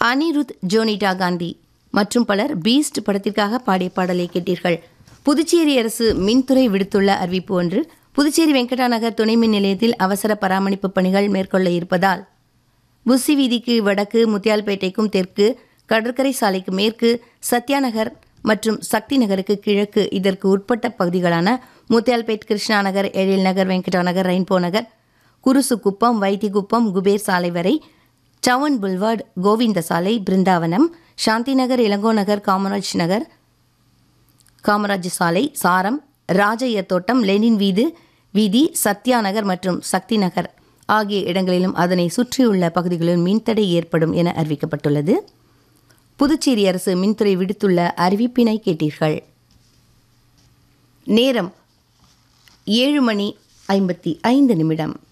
அனிருத் ஜோனிடா காந்தி மற்றும் பலர் பீஸ்ட் படத்திற்காக பாடிய பாடலை கேட்டீர்கள் புதுச்சேரி அரசு மின்துறை விடுத்துள்ள அறிவிப்பு ஒன்று புதுச்சேரி வெங்கடா நகர் துணை மின் நிலையத்தில் அவசர பராமரிப்பு பணிகள் மேற்கொள்ள இருப்பதால் புஸ்ஸி வீதிக்கு வடக்கு முத்தியால்பேட்டைக்கும் தெற்கு கடற்கரை சாலைக்கு மேற்கு சத்யா நகர் மற்றும் சக்தி நகருக்கு கிழக்கு இதற்கு உட்பட்ட பகுதிகளான முத்தியால்பேட் கிருஷ்ணா நகர் எழில் நகர் வெங்கடா நகர் ரெயின்போ நகர் குருசுக்குப்பம் வைத்திகுப்பம் குபேர் சாலை வரை டவுன் புல்வார்டு கோவிந்த சாலை பிருந்தாவனம் சாந்தி நகர் இளங்கோ நகர் காமராஜ் நகர் காமராஜ் சாலை சாரம் ராஜய்யர் தோட்டம் லெனின் வீது வீதி சத்யா நகர் மற்றும் சக்தி நகர் ஆகிய இடங்களிலும் அதனை சுற்றியுள்ள பகுதிகளிலும் மின்தடை ஏற்படும் என அறிவிக்கப்பட்டுள்ளது புதுச்சேரி அரசு மின்துறை விடுத்துள்ள அறிவிப்பினை கேட்டீர்கள் நேரம் ஏழு மணி ஐம்பத்தி ஐந்து நிமிடம்